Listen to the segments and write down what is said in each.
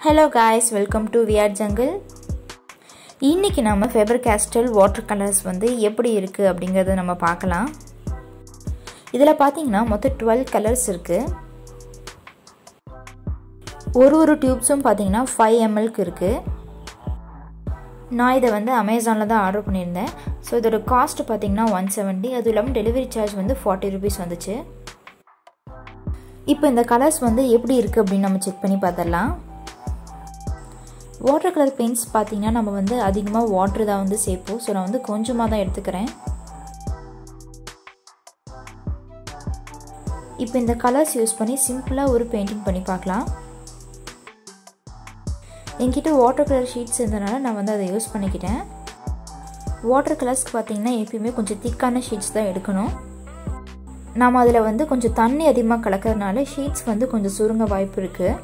Hello guys welcome to VR jungle இன்றைக்கி நம்ம ஃபெபர் castle water colours வந்து எப்படி இருக்குது அப்படிங்கிறத நம்ம பார்க்கலாம் இதில் பார்த்தீங்கன்னா மொத்தம் டுவெல் கலர்ஸ் இருக்குது ஒரு ஒரு டியூப்ஸும் பார்த்தீங்கன்னா ஃபைவ் எம்எல்க்கு இருக்குது நான் இதை வந்து அமேசானில் தான் ஆர்டர் பண்ணியிருந்தேன் ஸோ இதோட காஸ்ட் பார்த்தீங்கன்னா ஒன் செவன்ட்டி அதுவும் இல்லாமல் டெலிவரி சார்ஜ் வந்து ஃபார்ட்டி ருபீஸ் வந்துச்சு இப்போ இந்த கலர்ஸ் வந்து எப்படி இருக்குது அப்படின்னு நம்ம செக் பண்ணி பார்த்துடலாம் வாட்டர் கலர் பெயிண்ட்ஸ் பார்த்தீங்கன்னா நம்ம வந்து அதிகமாக வாட்ரு தான் வந்து சேர்ப்போம் ஸோ நான் வந்து கொஞ்சமாக தான் எடுத்துக்கிறேன் இப்போ இந்த கலர்ஸ் யூஸ் பண்ணி சிம்பிளாக ஒரு பெயிண்டிங் பண்ணி பார்க்கலாம் என்கிட்ட வாட்டர் கலர் ஷீட்ஸ் இருந்தனால நான் வந்து அதை யூஸ் பண்ணிக்கிட்டேன் வாட்டர் கலர்ஸ்க்கு பார்த்தீங்கன்னா எப்பயுமே கொஞ்சம் திக்கான ஷீட்ஸ் தான் எடுக்கணும் நாம் அதில் வந்து கொஞ்சம் தண்ணி அதிகமாக கலக்கிறதுனால ஷீட்ஸ் வந்து கொஞ்சம் சுருங்க வாய்ப்பு இருக்குது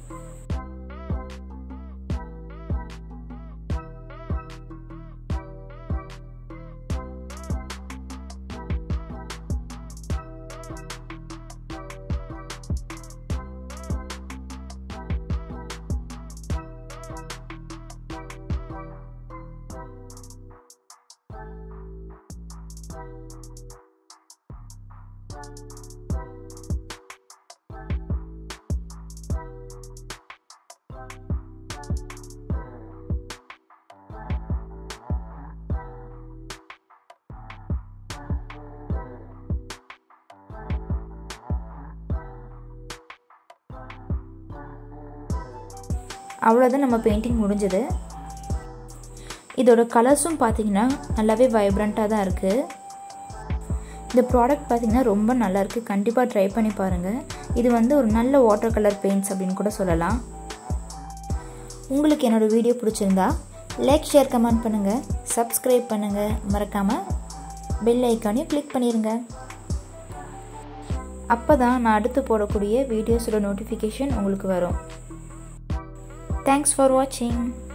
அவ்வளோதான் நம்ம பெயிண்டிங் முடிஞ்சது இதோட கலர்ஸும் பார்த்தீங்கன்னா நல்லாவே வைப்ரண்ட்டாக தான் இருக்குது இந்த ப்ராடக்ட் பார்த்திங்கன்னா ரொம்ப நல்லாயிருக்கு கண்டிப்பாக ட்ரை பண்ணி பாருங்கள் இது வந்து ஒரு நல்ல வாட்டர் கலர் பெயிண்ட்ஸ் அப்படின்னு கூட சொல்லலாம் உங்களுக்கு என்னோடய வீடியோ பிடிச்சிருந்தா லைக் ஷேர் கமெண்ட் பண்ணுங்கள் சப்ஸ்கிரைப் பண்ணுங்கள் மறக்காமல் பெல் ஐக்கானையும் கிளிக் பண்ணிடுங்க அப்போ தான் நான் அடுத்து போடக்கூடிய வீடியோஸோட நோட்டிஃபிகேஷன் உங்களுக்கு வரும் Thanks for watching.